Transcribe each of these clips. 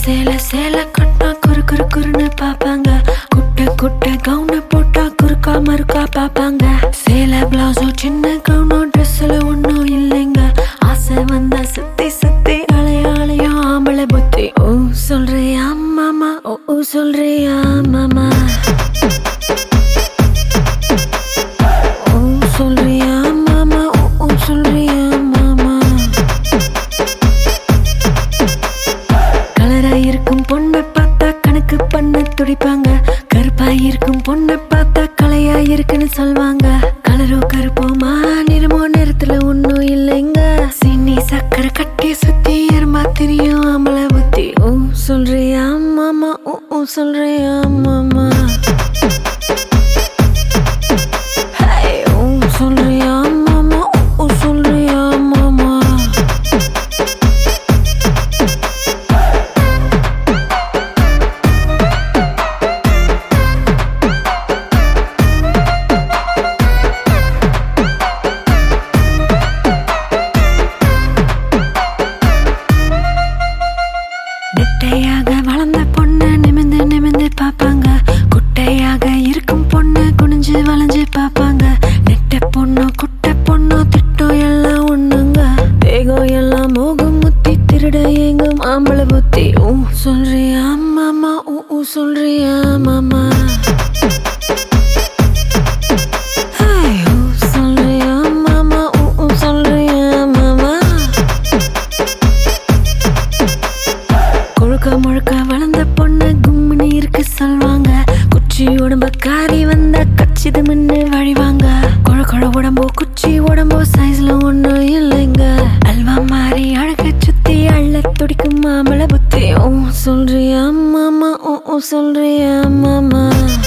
சேல சேல கட்டா குறு குறு குறுன்னு பாப்பாங்க குட்ட குட்ட கவுன போட்டா குறுக்கா மறுக்கா பாப்பாங்க சேல பிளவுஸோ சின்ன கவுனோ ட்ரெஸ்ல ஒன்றும் இல்லைங்க ஆசை வந்தா சுத்தி சுத்தி அலையாளையும் ஆம்பளை புத்தி ஓ சொல்றியா மாமா ஓ ஓ சொல்றியா மாமா ஓ சொல்றியா மாமா ஓ ஓ சொல்றியா மாமா கலரா இருக்கும் பொண்ணை பார்த்தா கணக்கு பண்ண துடிப்பாங்க கருப்பா இருக்கும் பொண்ணை பார்த்தா கலையா இருக்குன்னு சொல்வாங்க கலரோ கருப்போமா நிறமோ நிறத்துல ஒண்ணும் இல்லைங்க சீனி சக்கரை கட்டி சுத்தி எருமா தெரியும் அமல புத்தி ஓ சொல்றியா மாமா ஓ ஓ சொல்றியா மாமா ஹே, ஓ சொல்றியா மாமா ஓ ஓ சொல்றியா மாமா நெட்டையாக வளர்ந்த பொண்ணு நிமிந்து நிமிந்து பாப்பாங்க குட்டையாக இருக்கும் பொண்ணு குனிஞ்சு வளைஞ்சு பாப்பாங்க நெட்ட பொண்ணு குட்டை பொண்ணு திட்டம் எல்லாம் ஒண்ணுங்க தேகம் எல்லாம் மோகம் முத்தி திருட எங்கும் ஆம்பளை புத்தி ஊ சொல்றியா மாமா ஊ ஊ சொல்றியா மாமா ஹாய், ஊ சொல்றியா மாமா ஊ ஊ சொல்றியா மாமா கொழுக்க முழுக்க வளர்ந்த பொண்ணு கும்மினி இருக்கு சொல்வாங்க குச்சி உடம்ப காரி வந்த கச்சிது மின்னு வழிவாங்க கொழ கொழ உடம்போ குச்சி உடம்போ சைஸ்ல ஒண்ணும் இல்லைங்க அல்வா மாறி அழக சுத்தி அள்ள துடிக்கும் மாமள புத்தி ஓ சொல்றியா மாமா ஓ ஓ சொல்றியா மாமா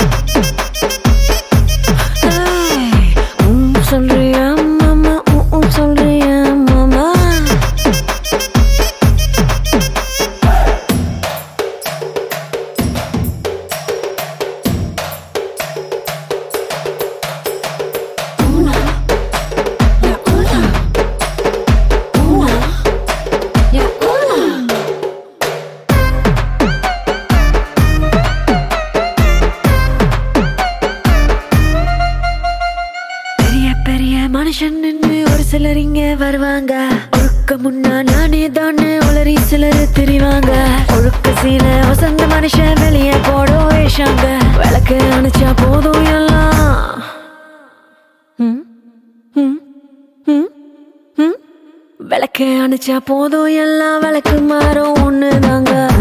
ஏய், உம் சொல்றியா மாமா ஓ ஓ சொல்றியா மாமா பெரிய பெரிய மனுஷன் நின்னு ஒரு சிலர் இங்க வருவாங்க ஒழுக்க முன்னா நானே தானே உளறி சிலர் திரிவாங்க ஒழுக்க சீல வசந்த மனுஷன் வெளியே போடும் வேஷாங்க விளக்கு அணைச்சா போதும் எல்லாம் ம், ம், ம், ம். விளக்கு அணைச்சா போதும் எல்லாம் விளக்கு மாறும் ஒண்ணுதாங்க